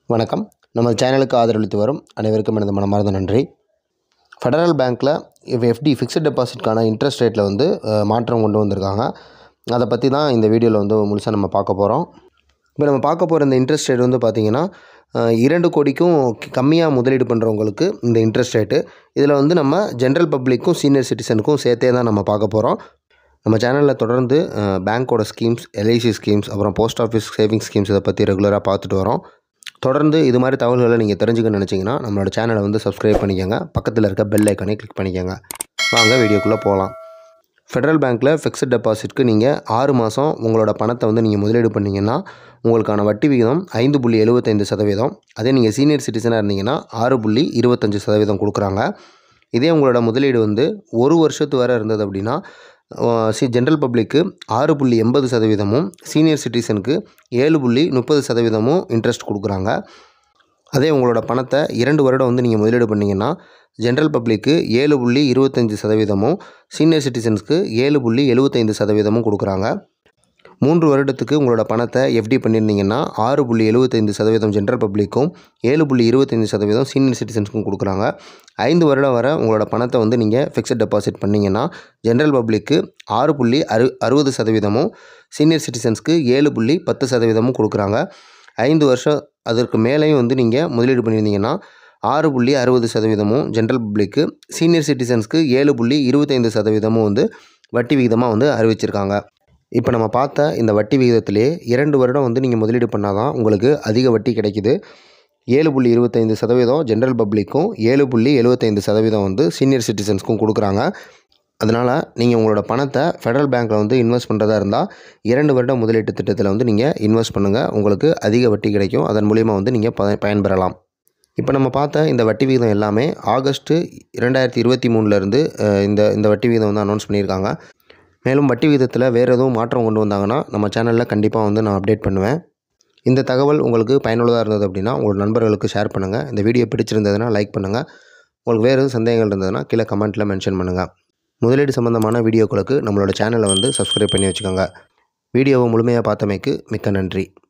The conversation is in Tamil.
வணக்கம் நம்ம சேனலுக்கு ஆதரவளித்து வரும் அனைவருக்கும் எனது மனமார்ந்த நன்றி ஃபெடரல் பேங்க்கில் இப்போ எஃப்டி ஃபிக்ஸட் டெபாசிட்கான இன்ட்ரெஸ்ட் ரேட்டில் வந்து அஹ், மாற்றம் கொண்டு வந்திருக்காங்க அதை பற்றி தான் இந்த வீடியோவில் வந்து முழுசாக நம்ம பார்க்க போகிறோம் இப்போ நம்ம பார்க்க போகிற இந்த இன்ட்ரெஸ்ட் ரேட் வந்து பார்த்திங்கன்னா அஹ், இரண்டு கோடிக்கும் கம்மியாக முதலீடு பண்ணுறவங்களுக்கு இந்த இன்ட்ரெஸ்ட் ரேட்டு இதில் வந்து நம்ம ஜென்ரல் பப்ளிக்கும் சீனியர் சிட்டிசனுக்கும் சேர்த்தே தான் நம்ம பார்க்க போகிறோம் நம்ம சேனலில் தொடர்ந்து அஹ், பேங்க்கோட ஸ்கீம்ஸ் எல்ஐசி ஸ்கீம்ஸ் அப்புறம் போஸ்ட் ஆஃபீஸ் சேவிங்ஸ் ஸ்கீம்ஸ் இதை பற்றி ரெகுலராக பார்த்துட்டு வரோம் தொடர்ந்து இது மாதிரி தகவல்களை நீங்கள் தெரிஞ்சுக்கணும்னு நினச்சிங்கன்னா நம்மளோட சேனலை வந்து சப்ஸ்கிரைப் பண்ணிக்கோங்க பக்கத்தில் இருக்க பெல் ஐக்கானே கிளிக் பண்ணிக்கோங்க வாங்க வீடியோக்குள்ளே போகலாம் ஃபெடரல் பேங்க்கில் ஃபிக்ஸட் டெபாசிட்க்கு நீங்கள் ஆறு மாதம் உங்களோட பணத்தை வந்து நீங்கள் முதலீடு பண்ணிங்கன்னா உங்களுக்கான வட்டி விகிதம் ஐந்து புள்ளி எழுபத்தைந்து சதவீதம் அதே நீங்கள் சீனியர் சிட்டிசனாக இருந்தீங்கன்னா ஆறு புள்ளி இருபத்தஞ்சி சதவீதம் கொடுக்குறாங்க இதே உங்களோட முதலீடு வந்து ஒரு வருஷத்து வரை இருந்தது அப்படின்னா சி ஜென்ரல் பப்ளிக்கு ஆறு புள்ளி எண்பது சதவீதமும் சீனியர் சிட்டிசனுக்கு ஏழு புள்ளி முப்பது சதவீதமும் இன்ட்ரெஸ்ட் கொடுக்குறாங்க அதே உங்களோட பணத்தை இரண்டு வருடம் வந்து நீங்கள் முதலீடு பண்ணிங்கன்னா ஜென்ரல் பப்ளிக்கு ஏழு புள்ளி இருபத்தஞ்சி சதவீதமும் சீனியர் சிட்டிசன்ஸ்க்கு ஏழு புள்ளி எழுபத்தைந்து சதவீதமும் கொடுக்குறாங்க மூன்று வருடத்துக்கு உங்களோட பணத்தை எஃப்டி பண்ணியிருந்தீங்கன்னா ஆறு புள்ளி எழுபத்தைந்து சதவீதம் ஜென்ரல் பப்ளிக்கும் ஏழு புள்ளி இருபத்தைந்து சதவீதம் சீனியர் சிட்டிசன்ஸ்க்கும் கொடுக்குறாங்க ஐந்து வருடம் வரை உங்களோட பணத்தை வந்து நீங்கள் ஃபிக்ஸட் டெபாசிட் பண்ணிங்கன்னா ஜென்ரல் பப்ளிக்கு ஆறு புள்ளி அறு அறுபது சதவீதமும் சீனியர் சிட்டிசன்ஸ்க்கு ஏழு புள்ளி பத்து சதவீதமும் கொடுக்குறாங்க ஐந்து வருஷம் அதற்கு மேலேயும் வந்து நீங்கள் முதலீடு பண்ணியிருந்தீங்கன்னா ஆறு புள்ளி அறுபது சதவீதமும் ஜென்ரல் பப்ளிக்கு சீனியர் சிட்டிசன்ஸ்க்கு ஏழு புள்ளி இருபத்தைந்து சதவீதமும் வந்து வட்டி விகிதமாக வந்து அறிவிச்சிருக்காங்க இப்போ நம்ம பார்த்த இந்த வட்டி விகிதத்திலே இரண்டு வருடம் வந்து நீங்கள் முதலீடு பண்ணால் தான் உங்களுக்கு அதிக வட்டி கிடைக்குது ஏழு புள்ளி இருபத்தைந்து சதவீதம் ஜென்ரல் பப்ளிக்கும் ஏழு புள்ளி எழுபத்தைந்து சதவீதம் வந்து சீனியர் சிட்டிசன்ஸ்க்கும் கொடுக்குறாங்க அதனால் நீங்கள் உங்களோட பணத்தை ஃபெடரல் பேங்க்கில் வந்து இன்வெஸ்ட் பண்ணுறதா இருந்தால் இரண்டு வருட முதலீட்டு திட்டத்தில் வந்து நீங்கள் இன்வெஸ்ட் பண்ணுங்கள் உங்களுக்கு அதிக வட்டி கிடைக்கும் அதன் மூலிமா வந்து நீங்கள் ப பயன்பெறலாம் இப்போ நம்ம பார்த்த இந்த வட்டி விகிதம் எல்லாமே ஆகஸ்ட்டு இரண்டாயிரத்தி இருபத்தி மூணுலேருந்து இந்த இந்த வட்டி விகிதம் வந்து அனௌன்ஸ் பண்ணியிருக்காங்க மேலும் வட்டி விகிதத்தில் வேறு எதுவும் மாற்றம் கொண்டு வந்தாங்கன்னா நம்ம சேனலில் கண்டிப்பாக வந்து நான் அப்டேட் பண்ணுவேன் இந்த தகவல் உங்களுக்கு பயனுள்ளதாக இருந்தது அப்படின்னா உங்களோட நண்பர்களுக்கு ஷேர் பண்ணுங்கள் இந்த வீடியோ பிடிச்சிருந்ததுன்னா லைக் பண்ணுங்கள் உங்களுக்கு வேறு எதுவும் சந்தேகங்கள் இருந்ததுன்னா கீழே கமெண்ட்டில் மென்ஷன் பண்ணுங்கள் முதலீடு சம்பந்தமான வீடியோக்களுக்கு நம்மளோட சேனலை வந்து சப்ஸ்கிரைப் பண்ணி வச்சுக்கோங்க வீடியோவை முழுமையாக பார்த்தமைக்கு மிக்க நன்றி